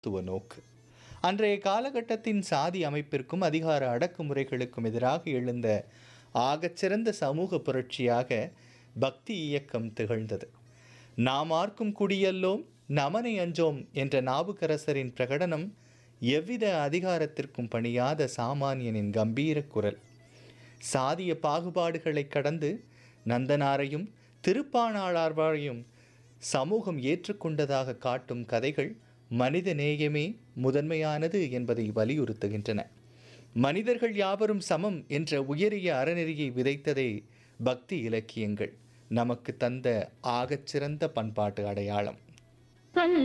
தத்துவ நோக்கு அன்றைய காலகட்டத்தின் சாதி அமைப்பிற்கும் அதிகார அடக்குமுறைகளுக்கும் எதிராக எழுந்த ஆகச்சிறந்த சமூக புரட்சியாக பக்தி இயக்கம் திகழ்ந்தது நாமார்க்கும் குடியல்லோம் நமனை அஞ்சோம் என்ற நாவுக்கரசரின் பிரகடனம் எவ்வித அதிகாரத்திற்கும் பணியாத சாமானியனின் கம்பீர குரல் சாதிய பாகுபாடுகளை கடந்து நந்தனாரையும் திருப்பாணாளார்வாரையும் சமூகம் ஏற்றுக்கொண்டதாக காட்டும் கதைகள் மனித நேயமே முதன்மையானது என்பதை வலியுறுத்துகின்றன மனிதர்கள் யாவரும் சமம் என்ற உயரிய அறநெறியை விதைத்ததே பக்தி இலக்கியங்கள் நமக்கு தந்த ஆகச்சிறந்த பண்பாட்டு அடையாளம் சொல்